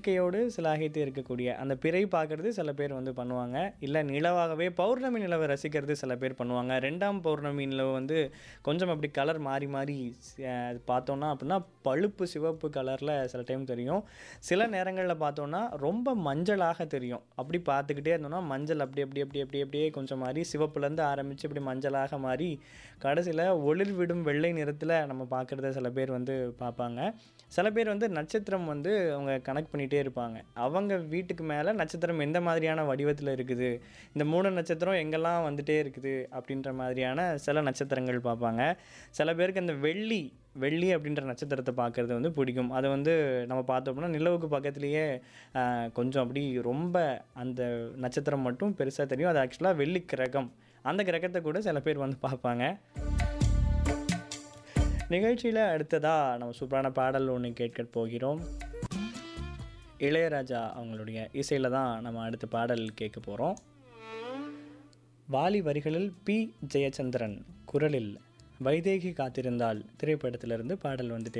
இயற்கையோடு சிலாகித்து இருக்கக்கூடிய அந்த பிறை பார்க்குறது சில பேர் வந்து பண்ணுவாங்க இல்லை நிலவாகவே பௌர்ணமி நிலவை ரசிக்கிறது சில பேர் பண்ணுவாங்க ரெண்டாம் பௌர்ணமி நிலவு வந்து கொஞ்சம் அப்படி கலர் மாறி மாறி அஹ், பார்த்தோன்னா அப்படின்னா பழுப்பு சிவப்பு கலரில் சில டைம் தெரியும் சில நேரங்களில் பார்த்தோன்னா ரொம்ப மஞ்சளாக தெரியும் அப்படி பார்த்துக்கிட்டே இருந்தோம்னா மஞ்சள் அப்படி அப்படி அப்படி அப்படி அப்படியே கொஞ்சம் மாறி சிவப்புலேருந்து ஆரம்பித்து இப்படி மஞ்சளாக மாறி கடைசியில் ஒளிர் விடும் வெள்ளை நிறத்தில் நம்ம பார்க்குறத சில பேர் வந்து பார்ப்பாங்க சில பேர் வந்து நட்சத்திரம் வந்து அவங்க கனெக்ட் பண்ணிகிட்டே இருப்பாங்க அவங்க வீட்டுக்கு மேலே நட்சத்திரம் எந்த மாதிரியான வடிவத்தில் இருக்குது இந்த மூணு நட்சத்திரம் எங்கெல்லாம் வந்துட்டே இருக்குது அப்படின்ற மாதிரியான சில நட்சத்திரங்கள் பார்ப்பாங்க சில பேருக்கு அந்த வெள்ளி வெள்ளி அப்படின்ற நட்சத்திரத்தை பார்க்குறது வந்து பிடிக்கும் அதை வந்து நம்ம பார்த்தோம்னா நிலவுக்கு பக்கத்துலேயே ஆஹ், கொஞ்சம் அப்படி ரொம்ப அந்த நட்சத்திரம் மட்டும் பெருசாக தெரியும் அது ஆக்சுவலாக வெள்ளி கிரகம் அந்த கிரகத்தை கூட சில பேர் வந்து பார்ப்பாங்க நிகழ்ச்சியில் அடுத்ததாக நம்ம சூப்பரான பாடல் ஒன்று கேட்க போகிறோம் இளையராஜா அவங்களுடைய இசையில் தான் நம்ம அடுத்த பாடல் கேட்க போகிறோம் வாலி வரிகளில் பி ஜெயச்சந்திரன் குரலில் வைதேகி காத்திருந்தால் திரைப்படத்திலிருந்து பாடல் வந்துட்டு